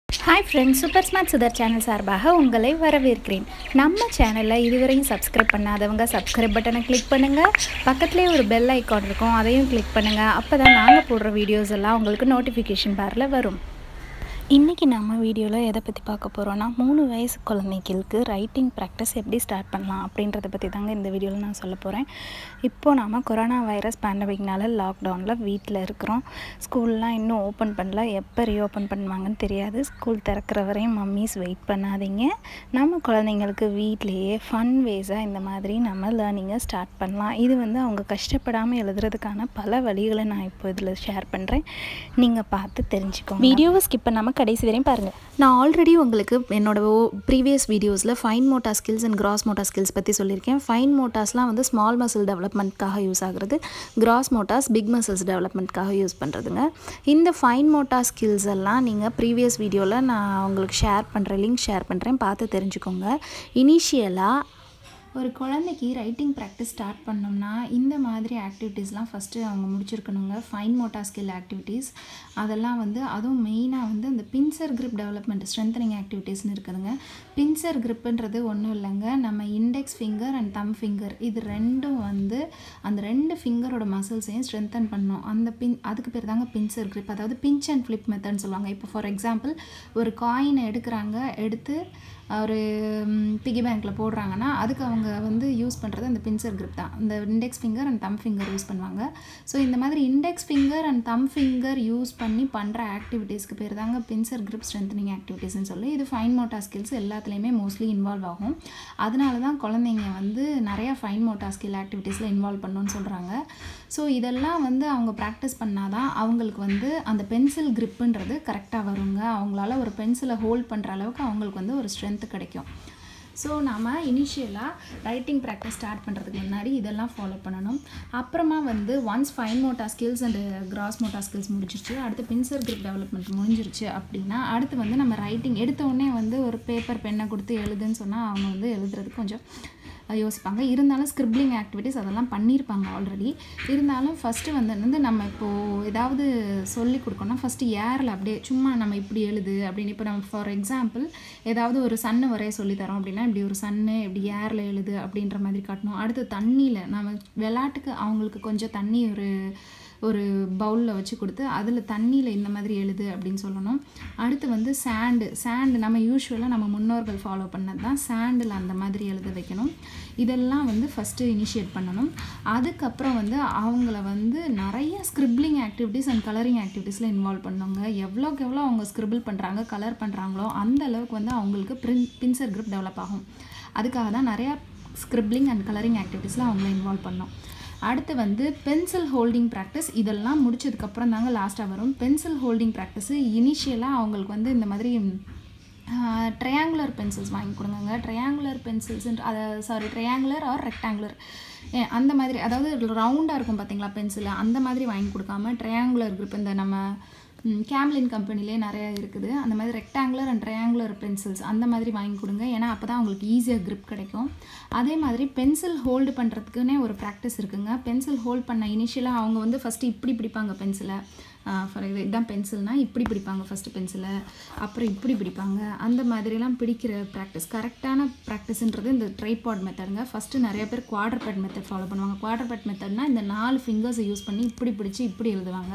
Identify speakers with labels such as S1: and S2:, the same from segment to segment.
S1: hi friends super smart Sudhar channel சார்பாக உங்களை வரவேற்கிறேன் நம்ம சேனலில் இதுவரையும் சப்ஸ்கிரைப் பண்ணாதவங்க சப்ஸ்கிரைப் பட்டனை கிளிக் பண்ணுங்கள் பக்கத்துலேயே ஒரு பெல் ஐக்கான் இருக்கும் அதையும் கிளிக் பண்ணுங்கள் அப்போ தான் நாங்கள் போடுற வீடியோஸ் எல்லாம் உங்களுக்கு நோட்டிஃபிகேஷன் பாரில் வரும் இன்றைக்கி நம்ம வீடியோவில் எதை பற்றி பார்க்க போகிறோன்னா மூணு வயசு குழந்தைகளுக்கு ரைட்டிங் ப்ராக்டிஸ் எப்படி ஸ்டார்ட் பண்ணலாம் அப்படின்றத பற்றி தாங்க இந்த வீடியோவில் நான் சொல்ல போகிறேன் இப்போது நாம் கொரோனா வைரஸ் பேண்டமிக்னால லாக்டவுனில் வீட்டில் இருக்கிறோம் ஸ்கூல்லாம் இன்னும் ஓப்பன் பண்ணல எப்போ ரீஓப்பன் பண்ணுவாங்கன்னு தெரியாது ஸ்கூல் திறக்கிற வரையும் மம்மிஸ் வெயிட் பண்ணாதீங்க நம்ம குழந்தைங்களுக்கு வீட்லேயே ஃபன் வேஸாக இந்த மாதிரி நம்ம லேர்னிங்கை ஸ்டார்ட் பண்ணலாம் இது வந்து அவங்க கஷ்டப்படாமல் எழுதுறதுக்கான பல வழிகளை நான் இப்போ இதில் ஷேர் பண்ணுறேன் நீங்கள் பார்த்து தெரிஞ்சுக்கோங்க வீடியோவை ஸ்கிப் பண்ணாமல் கடைசி வரையும் பாருங்கள் நான் ஆல்ரெடி உங்களுக்கு என்னோட ப்ரீவியஸ் வீடியோஸில் fine motor skills and gross motor skills பற்றி சொல்லியிருக்கேன் ஃபைன் மோட்டாஸ்லாம் வந்து ஸ்மால் மசில் டெவலப்மெண்ட்காக யூஸ் ஆகுறது கிராஸ் மோட்டாஸ் பிக் மசில்ஸ் டெவலப்மெண்ட்காக யூஸ் பண்ணுறதுங்க இந்த ஃபைன் மோட்டா ஸ்கில்ஸ் எல்லாம் நீங்கள் ப்ரீவியஸ் வீடியோவில் நான் உங்களுக்கு ஷேர் பண்ணுறேன் லிங்க் ஷேர் பண்ணுறேன் பார்த்து தெரிஞ்சுக்கோங்க இனிஷியலாக ஒரு குழந்தைக்கு ரைட்டிங் ப்ராக்டிஸ் ஸ்டார்ட் பண்ணோம்னா இந்த மாதிரி ஆக்டிவிட்டீஸ்லாம் ஃபஸ்ட்டு அவங்க முடிச்சிருக்கணுங்க ஃபைன் மோட்டா ஸ்கில் ஆக்டிவிட்டீஸ் அதெல்லாம் வந்து அதுவும் மெயினாக வந்து இந்த பின்சர் கிரிப் டெவலப்மெண்ட் ஸ்ட்ரென்தனிங் ஆக்டிவிட்டீஸ்னு இருக்குதுங்க பின்சர் கிரிப்புன்றது ஒன்றும் இல்லைங்க நம்ம index finger and thumb finger இது ரெண்டும் வந்து அந்த ரெண்டு ஃபிங்கரோட மசில்ஸையும் ஸ்ட்ரென்தன் பண்ணணும் அந்த பின் அதுக்கு பேர் தாங்க பின்சர் கிரிப் அதாவது பிஞ்ச் அண்ட் ஃப்ளிப் மெத்தட்னு சொல்லுவாங்க இப்போ ஃபார் எக்ஸாம்பிள் ஒரு காயினை எடுக்கிறாங்க எடுத்து ஒரு பிகி பேங்க்கில் போடுறாங்கன்னா அதுக்கு அவங்க வந்து யூஸ் பண்ணுறது அந்த பின்சர் கிரிப் தான் இந்த index finger and thumb finger use பண்ணுவாங்க ஸோ இந்த மாதிரி index finger and thumb finger use பண்ணி பண்ணுற ஆக்டிவிட்டீஸ்க்கு பேர் தாங்க பின்சர் கிரிப் ஸ்ட்ரென்தனிங் ஆக்டிவிட்டீஸ்னு சொல்லி இது ஃபைன் மோட்டா ஸ்கில்ஸ் எல்லாத்துலேயுமே மோஸ்ட்லி இன்வால்வ் ஆகும் அதனால தான் குழந்தைங்க வந்து நிறையா ஃபைன் மோட்டா ஸ்கில் ஆக்டிவிட்டீஸில் இன்வால்வ் பண்ணணும்னு சொல்கிறாங்க ஸோ இதெல்லாம் வந்து அவங்க ப்ராக்டிஸ் பண்ணால் தான் அவங்களுக்கு வந்து அந்த பென்சில் கிரிப்புன்றது கரெக்டாக வருங்க அவங்களால ஒரு பென்சிலை ஹோல்ட் பண்ணுற அளவுக்கு அவங்களுக்கு வந்து ஒரு ஸ்ட்ரென்த்து கிடைக்கும் ஸோ நாம் இனிஷியலாக ரைட்டிங் ப்ராக்டிஸ் ஸ்டார்ட் பண்ணுறதுக்கு முன்னாடி இதெல்லாம் ஃபாலோ பண்ணணும் அப்புறமா வந்து once fine motor skills and gross motor skills முடிஞ்சிருச்சு அடுத்து பின்சர் கிரிப் டெவலப்மெண்ட் முடிஞ்சிருச்சு அப்படின்னா அடுத்து வந்து நம்ம ரைட்டிங் எடுத்த உடனே வந்து ஒரு பேப்பர் பெண்ணை கொடுத்து எழுதுன்னு சொன்னால் அவங்க வந்து எழுதுறதுக்கு கொஞ்சம் யோசிப்பாங்க இருந்தாலும் ஸ்கிரிப்ளிங் ஆக்டிவிட்டீஸ் அதெல்லாம் பண்ணியிருப்பாங்க ஆல்ரெடி இருந்தாலும் ஃபஸ்ட்டு வந்து வந்து நம்ம இப்போது ஏதாவது சொல்லி கொடுக்கணும்னா ஃபஸ்ட்டு ஏரில் அப்படியே சும்மா நம்ம இப்படி எழுது அப்படின்னு இப்போ நம்ம ஃபார் எக்ஸாம்பிள் ஏதாவது ஒரு சன்னு வரைய சொல்லித்தரோம் அப்படின்னா இப்படி ஒரு சன்னு இப்படி ஏரில் எழுது அப்படின்ற மாதிரி காட்டணும் அடுத்து தண்ணியில் நம்ம விளாட்டுக்கு அவங்களுக்கு கொஞ்சம் தண்ணி ஒரு ஒரு பவுலில் வச்சு கொடுத்து அதில் தண்ணியில் இந்த மாதிரி எழுது அப்படின்னு சொல்லணும் அடுத்து வந்து சாண்டு சாண்டு நம்ம யூஸ்வலாக நம்ம முன்னோர்கள் ஃபாலோ பண்ணது தான் சாண்டில் அந்த மாதிரி எழுத வைக்கணும் இதெல்லாம் வந்து ஃபஸ்ட்டு இனிஷியேட் பண்ணணும் அதுக்கப்புறம் வந்து அவங்கள வந்து நிறைய ஸ்கிரிப்ளிங் ஆக்டிவிட்டீஸ் அண்ட் கலரிங் ஆக்டிவிட்டீஸில் இன்வால்வ் பண்ணுவாங்க எவ்வளோக்கு எவ்வளோ அவங்க ஸ்கிரிபிள் பண்ணுறாங்க கலர் பண்ணுறாங்களோ அந்த அளவுக்கு வந்து அவங்களுக்கு பிரின் பின்சர் குரூப் டெவலப் ஆகும் அதுக்காக தான் நிறையா ஸ்கிரிப்ளிங் அண்ட் கலரிங் ஆக்டிவிட்டீஸில் அவங்கள இன்வால்வ் பண்ணோம் அடுத்து வந்து பென்சில் ஹோல்டிங் ப்ராக்டிஸ் இதெல்லாம் முடிச்சதுக்கப்புறம் தாங்க லாஸ்ட்டாக வரும் பென்சில் ஹோல்டிங் ப்ராக்டிஸு இனிஷியலாக அவங்களுக்கு வந்து இந்த மாதிரி ட்ரையாங்குலர் பென்சில்ஸ் வாங்கி கொடுங்க ட்ரையாங்குலர் பென்சில்ஸ்ன்ற அதை சாரி ட்ரையாங்குலர் ஆர் ரெக்டாங்குலர் அந்த மாதிரி அதாவது ரவுண்டாக இருக்கும் பார்த்தீங்களா பென்சில் அந்த மாதிரி வாங்கி கொடுக்காம ட்ரையாங்குலர் குரூப் இந்த நம்ம கேம்லின் கம்பெனிலே நிறையா இருக்குது அந்த மாதிரி ரெக்டாங்குலர் அண்ட் ட்ரையாங்குலர் பென்சில்ஸ் அந்த மாதிரி வாங்கி கொடுங்க ஏன்னா அப்போ தான் உங்களுக்கு ஈஸியாக க்ரிப் கிடைக்கும் அதே மாதிரி பென்சில் ஹோல்டு பண்ணுறதுக்குன்னே ஒரு ப்ராக்டிஸ் இருக்குங்க பென்சில் ஹோல்ட் பண்ண இனிஷியலாக அவங்க வந்து ஃபஸ்ட்டு இப்படி பிடிப்பாங்க பென்சிலை ஃபார் இதுதான் பென்சில்னால் இப்படி பிடிப்பாங்க ஃபஸ்ட்டு பென்சிலை அப்புறம் இப்படி பிடிப்பாங்க அந்த மாதிரிலாம் பிடிக்கிற ப்ராக்டிஸ் கரெக்டான ப்ராக்டிஸ்ன்றது இந்த ட்ரைபாட் மெத்தடுங்க ஃபஸ்ட்டு நிறைய பேர் குவார்டர் பேட் மெத்தட் ஃபாலோ பண்ணுவாங்க குவார்டர் பேட் மெத்தட்னால் இந்த நாலு ஃபிங்கர்ஸை யூஸ் பண்ணி இப்படி பிடிச்சி இப்படி எழுதுவாங்க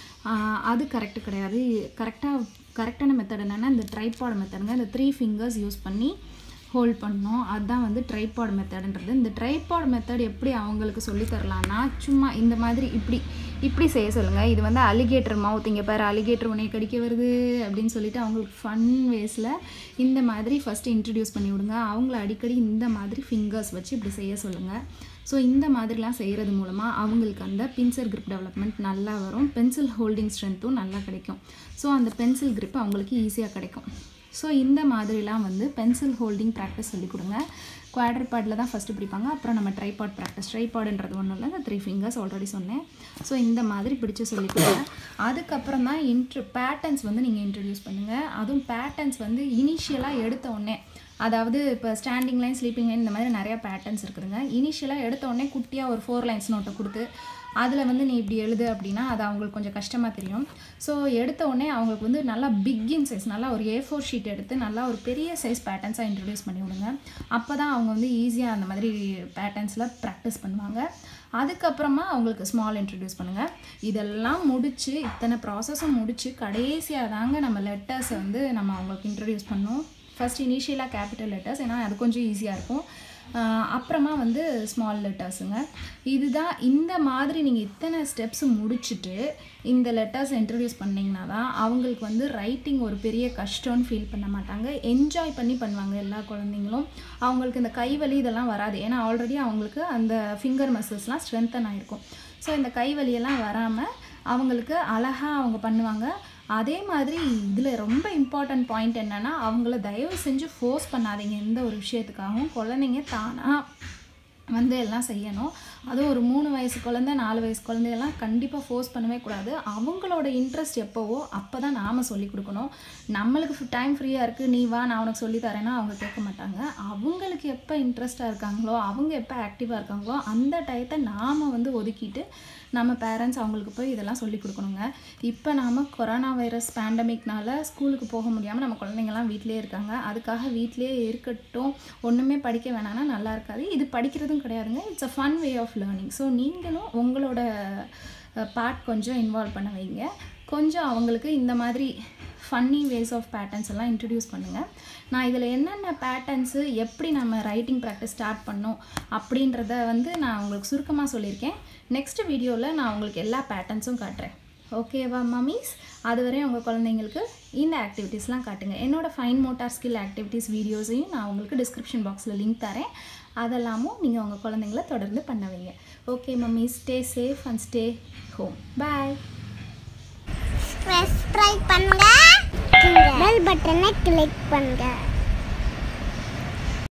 S1: அது கரெக்டு கிடையாது கரெக்டாக கரெக்டான மெத்தட் என்னென்னா இந்த ட்ரைபாட் மெத்தடுங்க இந்த த்ரீ ஃபிங்கர்ஸ் யூஸ் பண்ணி ஹோல்ட் பண்ணோம் அதுதான் வந்து ட்ரைபாட் மெத்தடுன்றது இந்த ட்ரைபாட் மெத்தட் எப்படி அவங்களுக்கு சொல்லித்தரலான்னா சும்மா இந்த மாதிரி இப்படி இப்படி செய்ய சொல்லுங்கள் இது வந்து அலிகேட்டர் மவுத் இங்கே பாரு அலிகேட்டர் உன்னை கடிக்க வருது அப்படின்னு சொல்லிட்டு அவங்களுக்கு ஃபன் வேஸில் இந்த மாதிரி ஃபஸ்ட்டு இன்ட்ரடியூஸ் பண்ணி விடுங்க அவங்கள அடிக்கடி இந்த மாதிரி ஃபிங்கர்ஸ் வச்சு இப்படி செய்ய சொல்லுங்கள் ஸோ இந்த மாதிரிலாம் செய்கிறது மூலமாக அவங்களுக்கு அந்த பின்சர் கிரிப் டெவலப்மெண்ட் நல்லா வரும் பென்சில் ஹோல்டிங் ஸ்ட்ரென்த்தும் நல்லா கிடைக்கும் ஸோ அந்த பென்சில் கிரிப் அவங்களுக்கு ஈஸியாக கிடைக்கும் ஸோ இந்த மாதிரிலாம் வந்து பென்சில் ஹோல்டிங் ப்ராக்டிஸ் சொல்லிக் கொடுங்க குவாடர் பாடில் தான் ஃபஸ்ட்டு பிடிப்பாங்க அப்புறம் நம்ம ட்ரைபாட் ப்ராக்டிஸ் ட்ரைபாடுன்றது ஒன்றும் இல்லை இந்த த்ரீ ஃபிங்கர்ஸ் ஆல்ரெடி சொன்னேன் ஸோ இந்த மாதிரி பிடிச்சி சொல்லிக் கொடுங்க அதுக்கப்புறம் தான் இன்ட்ரு பேட்டர்ன்ஸ் வந்து நீங்கள் இன்ட்ரடியூஸ் பண்ணுங்கள் அதுவும் பேட்டர்ன்ஸ் வந்து இனிஷியலாக எடுத்த உடனே அதாவது இப்போ ஸ்டாண்டிங் லைன் ஸ்லீப்பிங் லைன் இந்த மாதிரி நிறையா பேட்டர்ன்ஸ் இருக்குதுங்க இனிஷியலாக எடுத்த உடனே குட்டியாக ஒரு ஃபோர் லைன்ஸ் நோட்டை கொடுத்து அதில் வந்து நீ இப்படி எழுது அப்படின்னா அது அவங்களுக்கு கொஞ்சம் கஷ்டமாக தெரியும் ஸோ எடுத்த உடனே அவங்களுக்கு வந்து நல்லா பிக் இன் சைஸ் நல்லா ஒரு ஏ ஃபோர் ஷீட் எடுத்து நல்லா ஒரு பெரிய சைஸ் பேட்டர்ன்ஸாக இன்ட்ரடியூஸ் பண்ணி விடுங்க அப்போ தான் அவங்க வந்து ஈஸியாக அந்த மாதிரி பேட்டர்ன்ஸில் ப்ராக்டிஸ் பண்ணுவாங்க அதுக்கப்புறமா அவங்களுக்கு ஸ்மால் இன்ட்ரடியூஸ் பண்ணுங்கள் இதெல்லாம் முடித்து இத்தனை ப்ராசஸும் முடித்து கடைசியாக தாங்க நம்ம லெட்டர்ஸை வந்து நம்ம அவங்களுக்கு இன்ட்ரடியூஸ் பண்ணோம் ஃபஸ்ட் இனிஷியலாக கேபிட்டல் லெட்டர்ஸ் ஏன்னா அது கொஞ்சம் ஈஸியாக இருக்கும் ஆஹ் அப்புறமா வந்து ஸ்மால் லெட்டர்ஸுங்க இதுதான் இந்த மாதிரி நீங்கள் இத்தனை ஸ்டெப்ஸ் முடிச்சுட்டு இந்த லெட்டர்ஸ் இன்ட்ரடியூஸ் பண்ணிங்கன்னா தான் அவங்களுக்கு வந்து ரைட்டிங் ஒரு பெரிய கஷ்டம்னு ஃபீல் பண்ண மாட்டாங்க என்ஜாய் பண்ணி பண்ணுவாங்க எல்லா குழந்தைங்களும் அவங்களுக்கு இந்த கைவலி இதெல்லாம் வராது ஏன்னா ஆல்ரெடி அவங்களுக்கு அந்த ஃபிங்கர் மசில்ஸ்லாம் ஸ்ட்ரென்தன் ஆகிருக்கும் ஸோ இந்த கைவலியெல்லாம் வராமல் அவங்களுக்கு அழகாக அவங்க பண்ணுவாங்க அதே மாதிரி இதில் ரொம்ப இம்பார்ட்டன்ட் பாயிண்ட் என்னென்னா அவங்கள தயவு செஞ்சு ஃபோர்ஸ் பண்ணாதீங்க எந்த ஒரு விஷயத்துக்காகவும் குழந்தைங்க தானாக வந்து எல்லாம் செய்யணும் அதுவும் ஒரு மூணு வயசு குழந்தை நாலு வயசு குழந்தையெல்லாம் கண்டிப்பாக ஃபோர்ஸ் பண்ணவே கூடாது அவங்களோட இன்ட்ரெஸ்ட் எப்போவோ அப்போ தான் நாம் சொல்லி கொடுக்கணும் நம்மளுக்கு டைம் ஃப்ரீயாக இருக்குது நீ வா நான் உனக்கு சொல்லி தரேன்னா அவங்க கேட்க மாட்டாங்க அவங்களுக்கு எப்போ இன்ட்ரெஸ்ட்டாக இருக்காங்களோ அவங்க எப்போ ஆக்டிவாக இருக்காங்களோ அந்த டயத்தை நாம் வந்து ஒதுக்கிட்டு நம்ம பேரண்ட்ஸ் அவங்களுக்கு போய் இதெல்லாம் சொல்லி கொடுக்கணுங்க இப்போ நாம் கொரோனா வைரஸ் பேண்டமிக்னால ஸ்கூலுக்கு போக முடியாமல் நம்ம குழந்தைங்கலாம் வீட்டிலே இருக்காங்க அதுக்காக வீட்டிலே இருக்கட்டும் ஒன்றுமே படிக்க வேணாம்னா நல்லா இருக்காது இது படிக்கிறதும் கிடையாதுங்க it's a fun way of learning so நீங்களும் உங்களோட பார்ட் கொஞ்சம் இன்வால்வ் பண்ண வைங்க கொஞ்சம் அவங்களுக்கு இந்த மாதிரி ஃபன்னி வேஸ் ஆஃப் பேட்டர்ன்ஸ் எல்லாம் இன்ட்ரடியூஸ் பண்ணுங்கள் நான் இதில் என்னென்ன பேட்டர்ன்ஸு எப்படி நம்ம ரைட்டிங் ப்ராக்டிஸ் ஸ்டார்ட் பண்ணோம் அப்படின்றத வந்து நான் உங்களுக்கு சுருக்கமாக சொல்லியிருக்கேன் நெக்ஸ்ட் வீடியோவில் நான் உங்களுக்கு எல்லா பேட்டர்ன்ஸும் காட்டுறேன் ஓகேவா மம்மிஸ் அதுவரை உங்கள் குழந்தைங்களுக்கு இந்த ஆக்டிவிட்டீஸ்லாம் காட்டுங்க என்னோடய ஃபைன் மோட்டார் ஸ்கில் ஆக்டிவிட்டீஸ் வீடியோஸையும் நான் உங்களுக்கு டிஸ்கிரிப்ஷன் பாக்ஸில் லிங்க் தரேன் அதெல்லாமும் நீங்கள் உங்கள் குழந்தைங்கள தொடர்ந்து பண்ண வைங்க okay mummy stay safe and stay home bye
S2: subscribe பண்ணுங்க பெல் பட்டனை கிளிக் பண்ணுங்க